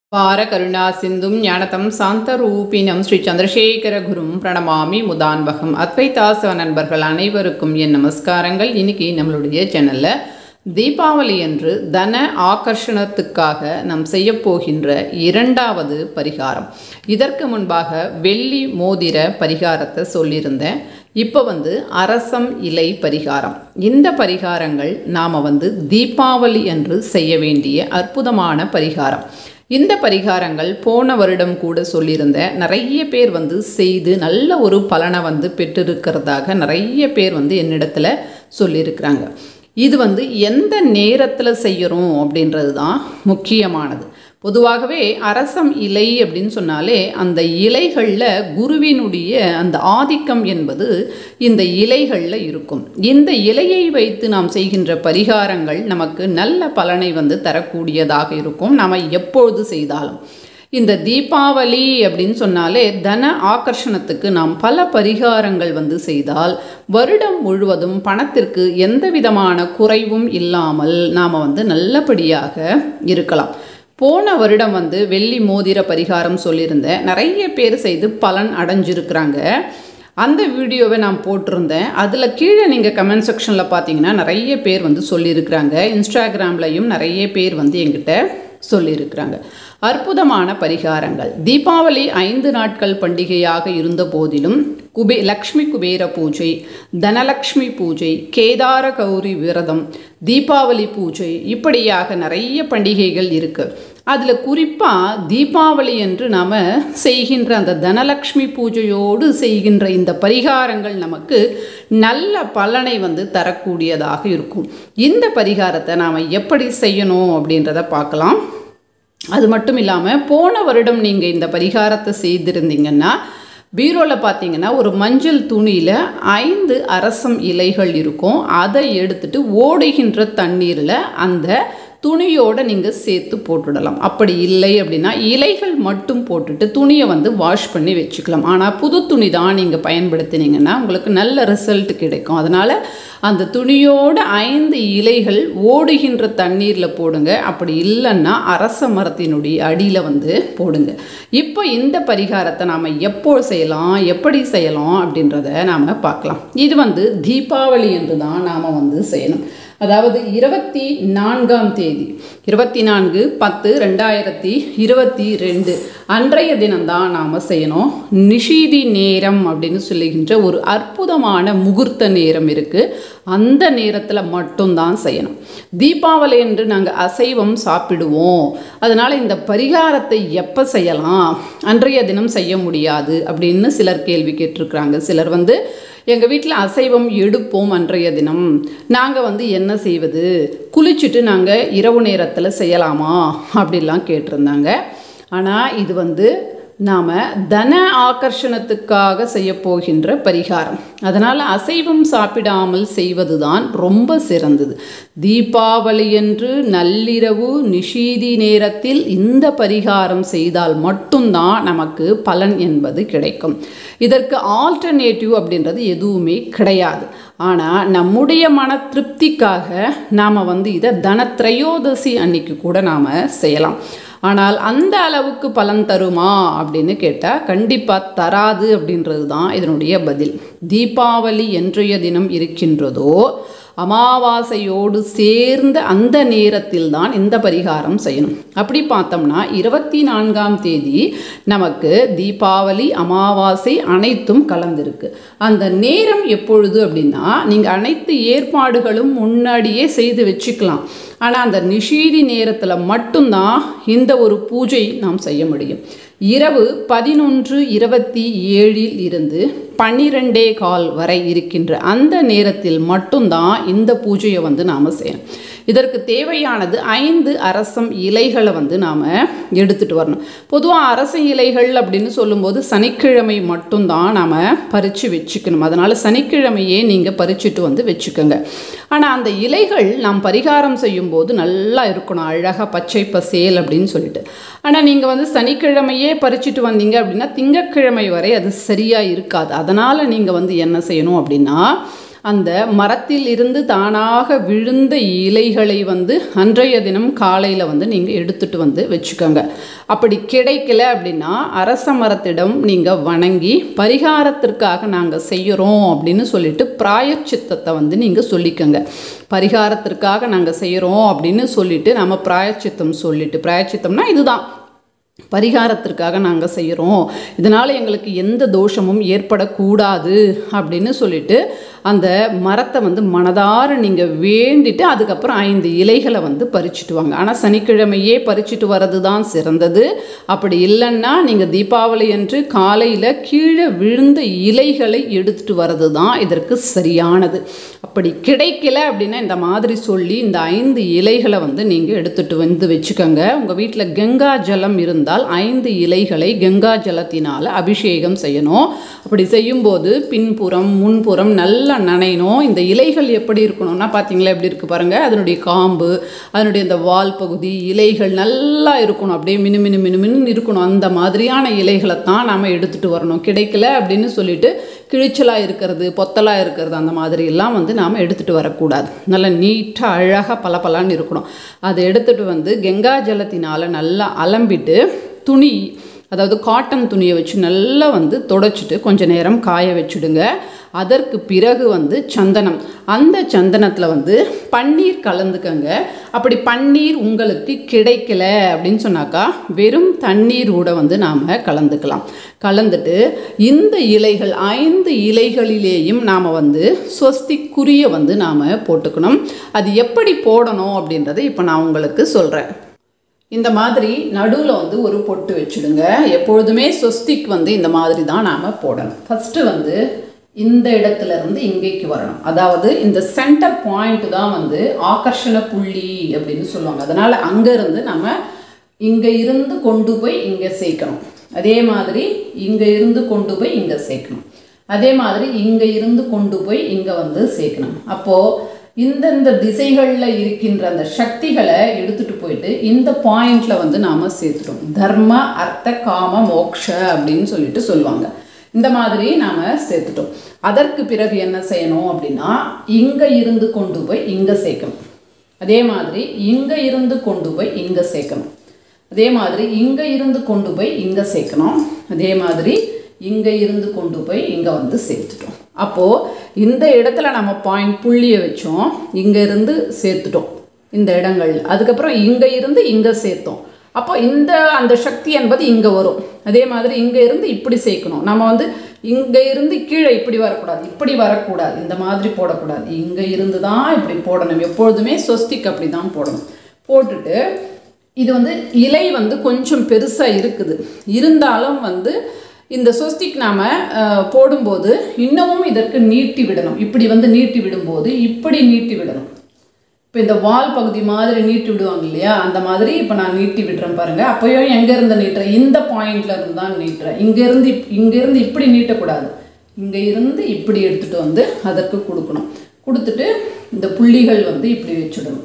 பார கருணா சிந்தும் ஞானதம் சாந்தரூபினம் ஸ்ரீ சந்திரசேகர குரும் பிரணமாமி முதான்வகம் அத்வைதாசவ நண்பர்கள் அனைவருக்கும் என் நமஸ்காரங்கள் இன்னைக்கு நம்மளுடைய சேனல்ல தீபாவளி அன்று தன ஆகர்ஷணத்துக்காக நாம் செய்ய போகின்ற இரண்டாவது பரிகாரம் இதற்கு முன்பாக வெள்ளி மோதிர பரிகாரத்தை சொல்லியிருந்தேன் இப்போ வந்து அரசம் இலை பரிகாரம் இந்த பரிகாரங்கள் நாம் வந்து தீபாவளி அன்று செய்ய வேண்டிய அற்புதமான பரிகாரம் இந்த பரிகாரங்கள் போன வருடம் கூட சொல்லியிருந்தேன் நிறைய பேர் வந்து செய்து நல்ல ஒரு பலனை வந்து பெற்றிருக்கிறதாக நிறைய பேர் வந்து என்னிடத்துல சொல்லியிருக்கிறாங்க இது வந்து எந்த நேரத்தில் செய்கிறோம் அப்படின்றது தான் முக்கியமானது பொதுவாகவே அரசம் இலை அப்படின்னு சொன்னாலே அந்த இலைகளில் குருவினுடைய அந்த ஆதிக்கம் என்பது இந்த இலைகளில் இருக்கும் இந்த இலையை வைத்து நாம் செய்கின்ற பரிகாரங்கள் நமக்கு நல்ல பலனை வந்து தரக்கூடியதாக இருக்கும் நாம் எப்பொழுது செய்தாலும் இந்த தீபாவளி அப்படின்னு சொன்னாலே தன ஆகர்ஷணத்துக்கு நாம் பல பரிகாரங்கள் வந்து செய்தால் வருடம் முழுவதும் பணத்திற்கு எந்த விதமான குறைவும் இல்லாமல் நாம் வந்து நல்லபடியாக இருக்கலாம் போன வருடம் வந்து வெள்ளி மோதிர பரிகாரம் சொல்லியிருந்தேன் நிறைய பேர் செய்து பலன் அடைஞ்சிருக்கிறாங்க அந்த வீடியோவை நான் போட்டிருந்தேன் அதில் கீழே நீங்கள் கமெண்ட் செக்ஷனில் பார்த்தீங்கன்னா நிறைய பேர் வந்து சொல்லியிருக்கிறாங்க இன்ஸ்டாகிராம்லையும் நிறைய பேர் வந்து எங்கிட்ட சொல்லியிருக்கிறாங்க அற்புதமான பரிகாரங்கள் தீபாவளி ஐந்து நாட்கள் பண்டிகையாக இருந்த போதிலும் குபே லக்ஷ்மி குபேர பூஜை தனலக்ஷ்மி பூஜை கேதார கௌரி விரதம் தீபாவளி பூஜை இப்படியாக நிறைய பண்டிகைகள் இருக்குது அதில் குறிப்பாக தீபாவளி என்று நாம் செய்கின்ற அந்த தனலக்ஷ்மி பூஜையோடு செய்கின்ற இந்த பரிகாரங்கள் நமக்கு நல்ல பலனை வந்து தரக்கூடியதாக இருக்கும் இந்த பரிகாரத்தை நாம் எப்படி செய்யணும் அப்படின்றத பார்க்கலாம் அது மட்டும் இல்லாமல் போன வருடம் நீங்கள் இந்த பரிகாரத்தை செய்திருந்தீங்கன்னா பீரோவில் பார்த்தீங்கன்னா ஒரு மஞ்சள் துணியில் ஐந்து அரசம் இலைகள் இருக்கும் அதை எடுத்துட்டு ஓடுகின்ற தண்ணீரில் அந்த துணியோடு நீங்கள் சேர்த்து போட்டுடலாம் அப்படி இல்லை அப்படின்னா இலைகள் மட்டும் போட்டுட்டு துணியை வந்து வாஷ் பண்ணி வச்சுக்கலாம் ஆனால் புது துணி தான் நீங்கள் பயன்படுத்தினீங்கன்னா உங்களுக்கு நல்ல ரிசல்ட் கிடைக்கும் அதனால் அந்த துணியோட ஐந்து இலைகள் ஓடுகின்ற தண்ணீரில் போடுங்க அப்படி இல்லைன்னா அரச மரத்தினுடைய அடியில் வந்து போடுங்க இப்போ இந்த பரிகாரத்தை நாம் எப்போ செய்யலாம் எப்படி செய்யலாம் அப்படின்றத நாம் பார்க்கலாம் இது வந்து தீபாவளி என்று தான் நாம் வந்து செய்யணும் அதாவது இருபத்தி நான்காம் தேதி இருபத்தி நான்கு பத்து ரெண்டாயிரத்தி இருபத்தி ரெண்டு அன்றைய தினம்தான் நாம் செய்யணும் நிஷீதி நேரம் அப்படின்னு சொல்லுகின்ற ஒரு அற்புதமான முகூர்த்த நேரம் இருக்குது அந்த நேரத்தில் மட்டும்தான் செய்யணும் தீபாவளி என்று நாங்கள் அசைவம் சாப்பிடுவோம் அதனால் இந்த பரிகாரத்தை எப்போ செய்யலாம் அன்றைய தினம் செய்ய முடியாது அப்படின்னு சிலர் கேள்வி கேட்டிருக்கிறாங்க சிலர் வந்து எங்கள் வீட்டில் அசைவம் எடுப்போம் அன்றைய தினம் நாங்கள் வந்து என்ன செய்வது குளிச்சுட்டு நாங்கள் இரவு நேரத்தில் செய்யலாமா அப்படிலாம் கேட்டிருந்தாங்க ஆனால் இது வந்து நாம் தன ஆகர்ஷணத்துக்காக செய்ய போகின்ற பரிகாரம் அதனால் அசைவம் சாப்பிடாமல் செய்வது தான் ரொம்ப சிறந்தது தீபாவளியன்று நள்ளிரவு நிஷீதி நேரத்தில் இந்த பரிகாரம் செய்தால் மட்டும்தான் நமக்கு பலன் என்பது கிடைக்கும் இதற்கு ஆல்டர்னேட்டிவ் அப்படின்றது எதுவுமே கிடையாது ஆனால் நம்முடைய மன திருப்திக்காக நாம் வந்து இதை தனத்ரயோதசி அன்னைக்கு கூட நாம் செய்யலாம் ஆனால் அந்த அளவுக்கு பலன் தருமா அப்படின்னு கேட்டால் கண்டிப்பாக தராது அப்படின்றது தான் இதனுடைய பதில் தீபாவளி என்றைய தினம் இருக்கின்றதோ அமாவாசையோடு சேர்ந்த அந்த நேரத்தில் தான் இந்த பரிகாரம் செய்யணும் அப்படி பார்த்தோம்னா இருபத்தி நான்காம் தேதி நமக்கு தீபாவளி அமாவாசை அனைத்தும் கலந்திருக்கு அந்த நேரம் எப்பொழுது அப்படின்னா நீங்கள் அனைத்து ஏற்பாடுகளும் முன்னாடியே செய்து வச்சுக்கலாம் ஆனால் அந்த நிஷீதி நேரத்தில் மட்டும்தான் இந்த ஒரு பூஜை நாம் செய்ய முடியும் இரவு பதினொன்று இருபத்தி ஏழில் இருந்து பன்னிரெண்டே கால் வரை இருக்கின்ற அந்த நேரத்தில் மட்டும்தான் இந்த பூஜையை வந்து நாம் செய்யணும் இதற்கு தேவையானது ஐந்து அரசம் இலைகளை வந்து நாம் எடுத்துகிட்டு வரணும் பொதுவாக அரச இலைகள் அப்படின்னு சொல்லும்போது சனிக்கிழமை மட்டும்தான் நாம் பறித்து வச்சுக்கணும் அதனால் சனிக்கிழமையே நீங்கள் பறிச்சுட்டு வந்து வச்சுக்கோங்க ஆனால் அந்த இலைகள் நாம் பரிகாரம் செய்யும்போது நல்லா இருக்கணும் அழகாக பச்சை பசேல் அப்படின்னு சொல்லிட்டு ஆனால் நீங்கள் வந்து சனிக்கிழமையே பறிச்சுட்டு வந்தீங்க அப்படின்னா திங்கக்கிழமை வரை அது சரியாக இருக்காது அதனால் நீங்கள் வந்து என்ன செய்யணும் அப்படின்னா அந்த மரத்தில் இருந்து தானாக விழுந்த இலைகளை வந்து அன்றைய தினம் காலையில் வந்து நீங்கள் எடுத்துட்டு வந்து வச்சுக்கோங்க அப்படி கிடைக்கல அப்படின்னா அரச மரத்திடம் நீங்கள் வணங்கி பரிகாரத்திற்காக நாங்கள் செய்கிறோம் அப்படின்னு சொல்லிட்டு பிராயச்சித்தத்தை வந்து நீங்கள் சொல்லிக்கோங்க பரிகாரத்திற்காக நாங்கள் செய்கிறோம் அப்படின்னு சொல்லிட்டு நம்ம பிராயச்சித்தம் சொல்லிட்டு பிராயச்சித்தம்னா இதுதான் பரிகாரத்திற்காக நாங்கள் செய்கிறோம் இதனால் எங்களுக்கு எந்த தோஷமும் ஏற்படக்கூடாது அப்படின்னு சொல்லிட்டு அந்த மரத்தை வந்து மனதார நீங்கள் வேண்டிட்டு அதுக்கப்புறம் ஐந்து இலைகளை வந்து பறிச்சுட்டு வாங்க ஆனால் சனிக்கிழமையே பறிச்சுட்டு வர்றது தான் சிறந்தது அப்படி இல்லைன்னா நீங்கள் தீபாவளி அன்று காலையில் கீழே விழுந்த இலைகளை எடுத்துட்டு வர்றது தான் இதற்கு சரியானது அப்படி கிடைக்கல அப்படின்னா இந்த மாதிரி சொல்லி இந்த ஐந்து இலைகளை வந்து நீங்கள் எடுத்துட்டு வந்து வச்சுக்கோங்க உங்கள் வீட்டில் கங்கா ஜலம் இருந்தால் ஐந்து இலைகளை கங்கா ஜலத்தினால் அபிஷேகம் செய்யணும் அப்படி செய்யும்போது பின்புறம் முன்புறம் நல்லா நனையணும் இந்த இலைகள் எப்படி இருக்கணும்னா பார்த்தீங்களா எப்படி இருக்குது பாருங்கள் அதனுடைய காம்பு அதனுடைய இந்த வால் பகுதி இலைகள் நல்லா இருக்கணும் அப்படியே மினு மினு மினு மினு இருக்கணும் அந்த மாதிரியான இலைகளை தான் நாம் எடுத்துகிட்டு வரணும் கிடைக்கல அப்படின்னு சொல்லிட்டு கிழிச்சலாக இருக்கிறது பொத்தலாக இருக்கிறது அந்த மாதிரி எல்லாம் வந்து நாம் எடுத்துகிட்டு வரக்கூடாது நல்லா நீட்டாக அழகாக பளபளன்னு இருக்கணும் அதை எடுத்துகிட்டு வந்து கங்கா ஜலத்தினால் நல்லா அலம்பிட்டு துணி அதாவது காட்டன் துணியை வச்சு நல்லா வந்து தொடச்சிட்டு கொஞ்ச நேரம் காய வச்சுடுங்க அதற்கு பிறகு வந்து சந்தனம் அந்த சந்தனத்தில் வந்து பன்னீர் கலந்துக்கங்க அப்படி பன்னீர் உங்களுக்கு கிடைக்கல அப்படின்னு சொன்னாக்கா வெறும் தண்ணீர் கூட வந்து நாம் கலந்துக்கலாம் கலந்துட்டு இந்த இலைகள் ஐந்து இலைகளிலேயும் நாம் வந்து சொஸ்திக்குரிய வந்து நாம் போட்டுக்கணும் அது எப்படி போடணும் அப்படின்றத இப்போ நான் உங்களுக்கு சொல்கிறேன் இந்த மாதிரி நடுவில் வந்து ஒரு பொட்டு வச்சுடுங்க எப்பொழுதுமே சொஸ்திக் வந்து இந்த மாதிரி தான் நாம் போடணும் ஃபஸ்ட்டு வந்து இந்த இடத்துல இருந்து இங்கேக்கு வரணும் அதாவது இந்த சென்டர் பாயிண்ட் தான் வந்து ஆகர்ஷண புள்ளி அப்படின்னு சொல்லுவாங்க அதனால் அங்கேருந்து நம்ம இங்கே இருந்து கொண்டு போய் இங்கே சேர்க்கணும் அதே மாதிரி இங்கே இருந்து கொண்டு போய் இங்கே சேர்க்கணும் அதே மாதிரி இங்கே இருந்து கொண்டு போய் இங்கே வந்து சேர்க்கணும் அப்போது இந்தந்த திசைகளில் இருக்கின்ற அந்த சக்திகளை எடுத்துட்டு போயிட்டு இந்த பாயிண்ட்ல வந்து நாம் சேர்த்துட்டோம் தர்ம அர்த்த காம மோக்ஷ அப்படின்னு சொல்லிட்டு சொல்லுவாங்க இந்த மாதிரி நாம் சேர்த்துட்டோம் அதற்கு பிறகு என்ன செய்யணும் அப்படின்னா இங்கே இருந்து கொண்டு போய் இங்கே சேர்க்கணும் அதே மாதிரி இங்கே இருந்து கொண்டு போய் இங்கே சேர்க்கணும் அதே மாதிரி இங்கே இருந்து கொண்டு போய் இங்கே சேர்க்கணும் அதே மாதிரி இங்கே இருந்து கொண்டு போய் இங்கே வந்து சேர்த்துட்டோம் அப்போது இந்த இடத்துல நம்ம பாயிண்ட் புள்ளியை வச்சோம் இங்கே இருந்து சேர்த்துட்டோம் இந்த இடங்கள் அதுக்கப்புறம் இங்கே இருந்து இங்கே சேர்த்தோம் அப்போ இந்த அந்த சக்தி என்பது இங்கே வரும் அதே மாதிரி இங்கே இருந்து இப்படி சேர்க்கணும் நம்ம வந்து இங்கே இருந்து கீழே இப்படி வரக்கூடாது இப்படி வரக்கூடாது இந்த மாதிரி போடக்கூடாது இங்கே இருந்து தான் இப்படி போடணும் எப்பொழுதுமே சொஸ்திக் அப்படி தான் போடணும் போட்டுட்டு இது வந்து இலை வந்து கொஞ்சம் பெருசாக இருக்குது இருந்தாலும் வந்து இந்த சொஸ்திக் நாம் போடும்போது இன்னமும் இதற்கு நீட்டி விடணும் இப்படி வந்து நீட்டி விடும்போது இப்படி நீட்டி விடணும் இப்போ இந்த வால் பகுதி மாதிரி நீட்டி விடுவாங்க இல்லையா அந்த மாதிரி இப்போ நான் நீட்டி விடுறேன் பாருங்கள் அப்போயும் எங்கேருந்து நீட்டுறேன் இந்த பாயிண்ட்ல இருந்து தான் நீட்டுறேன் இங்கேருந்து இப் இங்கேருந்து இப்படி நீட்டக்கூடாது இங்கே இருந்து இப்படி எடுத்துகிட்டு வந்து அதற்கு கொடுக்கணும் கொடுத்துட்டு இந்த புள்ளிகள் வந்து இப்படி வச்சுடணும்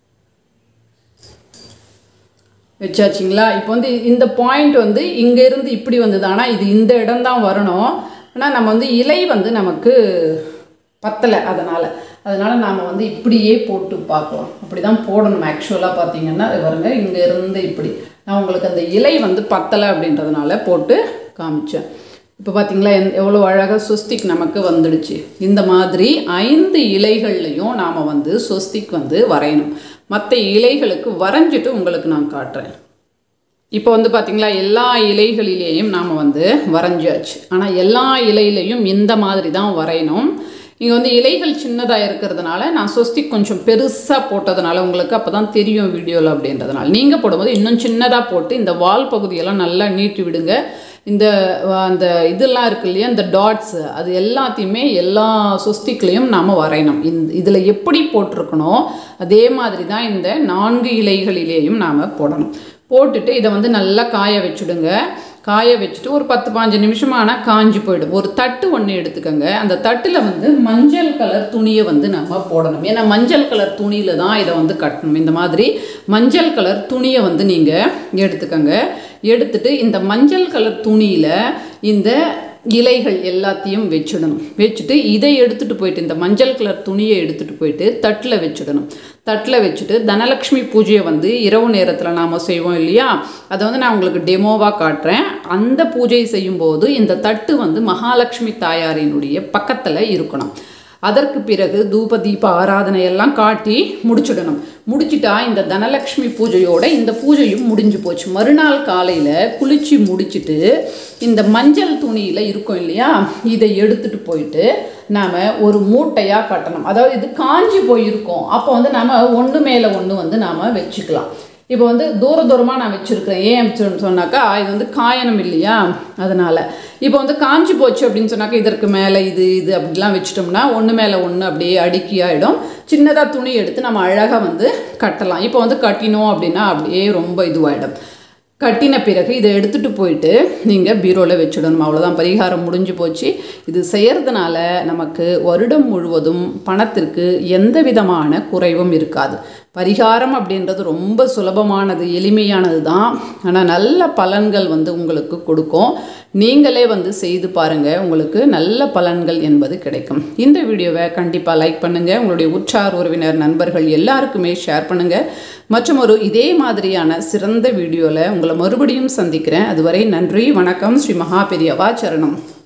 வச்சாச்சுங்களா இப்போ வந்து இந்த பாயிண்ட் வந்து இங்கேருந்து இப்படி வந்தது ஆனால் இது இந்த இடம் தான் வரணும் ஆனால் நம்ம வந்து இலை வந்து நமக்கு பத்தலை அதனால் அதனால் நாம் வந்து இப்படியே போட்டு பார்க்கலாம் அப்படி தான் போடணும் ஆக்சுவலாக பார்த்தீங்கன்னா இது பாருங்க இங்கேருந்து இப்படி நான் உங்களுக்கு அந்த இலை வந்து பத்தலை அப்படின்றதுனால போட்டு காமிச்சேன் இப்போ பார்த்தீங்களா எந் எவ்வளோ அழகாக சொஸ்திக் நமக்கு வந்துடுச்சு இந்த மாதிரி ஐந்து இலைகள்லையும் நாம் வந்து சொஸ்திக் வந்து வரையணும் மற்ற இலைகளுக்கு வரைஞ்சிட்டு உங்களுக்கு நான் காட்டுறேன் இப்போ வந்து பார்த்திங்களா எல்லா இலைகளிலேயும் நாம் வந்து வரைஞ்சாச்சு ஆனால் எல்லா இலையிலையும் இந்த மாதிரி தான் வரையணும் இங்கே வந்து இலைகள் சின்னதாக இருக்கிறதுனால நான் சொஸ்திக் கொஞ்சம் பெருசாக போட்டதுனால உங்களுக்கு அப்போ தான் தெரியும் வீடியோவில் அப்படின்றதுனால நீங்கள் போடும்போது இன்னும் சின்னதாக போட்டு இந்த வால் பகுதியெல்லாம் நல்லா நீட்டி விடுங்க இந்த அந்த இதெல்லாம் இருக்கு இல்லையா இந்த டாட்ஸு அது எல்லாத்தையுமே எல்லா சொஸ்திக்லேயும் நாம் வரையணும் இந்த இதில் எப்படி போட்டிருக்கணும் அதே மாதிரி தான் இந்த நான்கு இலைகளிலேயும் நாம் போடணும் போட்டுட்டு இதை வந்து நல்லா காய வச்சுடுங்க காய வச்சுட்டு ஒரு பத்து பாஞ்சு நிமிஷமான காஞ்சி போயிடும் ஒரு தட்டு ஒன்று எடுத்துக்கோங்க அந்த தட்டில் வந்து மஞ்சள் கலர் துணியை வந்து நம்ம போடணும் ஏன்னா மஞ்சள் கலர் துணியில் தான் இதை வந்து கட்டணும் இந்த மாதிரி மஞ்சள் கலர் துணியை வந்து நீங்கள் எடுத்துக்கோங்க எடுத்துட்டு இந்த மஞ்சள் கலர் துணியில் இந்த இலைகள் எல்லாத்தையும் வச்சிடணும் வச்சுட்டு இதை எடுத்துகிட்டு போயிட்டு இந்த மஞ்சள் கலர் துணியை எடுத்துகிட்டு போயிட்டு தட்டில் வச்சிடணும் தட்டில் வச்சுட்டு தனலக்ஷ்மி பூஜையை வந்து இரவு நேரத்தில் நாம் செய்வோம் இல்லையா அதை வந்து நான் உங்களுக்கு டெமோவாக காட்டுறேன் அந்த பூஜை செய்யும்போது இந்த தட்டு வந்து மகாலட்சுமி தாயாரினுடைய பக்கத்தில் இருக்கணும் அதற்கு பிறகு தூப தீப ஆராதனை எல்லாம் காட்டி முடிச்சிடணும் முடிச்சிட்டா இந்த தனலக்ஷ்மி பூஜையோட இந்த பூஜையும் முடிஞ்சு போச்சு மறுநாள் காலையில் குளிச்சு முடிச்சிட்டு இந்த மஞ்சள் துணியில் இருக்கும் இல்லையா இதை எடுத்துட்டு போயிட்டு நாம் ஒரு மூட்டையாக கட்டணும் அதாவது இது காஞ்சி போயிருக்கும் அப்போ வந்து நாம் ஒன்று மேலே ஒன்று வந்து நாம் வச்சுக்கலாம் இப்போ வந்து தூர தூரமாக நான் வச்சுருக்கிறேன் ஏன் அப்படின்னு சொன்னாக்கா இது வந்து காயணும் இல்லையா அதனால் இப்போ வந்து காஞ்சி போச்சு அப்படின்னு சொன்னாக்கா இதற்கு மேலே இது இது அப்படிலாம் வச்சிட்டோம்னா ஒன்று மேலே ஒன்று அப்படியே அடுக்கி ஆகிடும் சின்னதாக துணி எடுத்து நம்ம அழகாக வந்து கட்டலாம் இப்போ வந்து கட்டினோம் அப்படின்னா அப்படியே ரொம்ப இதுவாகிடும் கட்டின பிறகு இதை எடுத்துகிட்டு போயிட்டு நீங்கள் பீரோவில் வச்சுடணும் அவ்வளோதான் பரிகாரம் முடிஞ்சு போச்சு இது செய்கிறதுனால நமக்கு வருடம் முழுவதும் பணத்திற்கு எந்த விதமான குறைவும் இருக்காது பரிகாரம் அப்படின்றது ரொம்ப சுலபமானது எளிமையானது தான் ஆனால் நல்ல பலன்கள் வந்து உங்களுக்கு கொடுக்கும் நீங்களே வந்து செய்து பாருங்கள் உங்களுக்கு நல்ல பலன்கள் என்பது கிடைக்கும் இந்த வீடியோவை கண்டிப்பாக லைக் பண்ணுங்கள் உங்களுடைய உற்றார் உறவினர் நண்பர்கள் எல்லாருக்குமே ஷேர் பண்ணுங்கள் மற்றும் ஒரு இதே மாதிரியான சிறந்த வீடியோவில் உங்களை மறுபடியும் சந்திக்கிறேன் அதுவரை நன்றி வணக்கம் ஸ்ரீ மகா பெரியவா சரணம்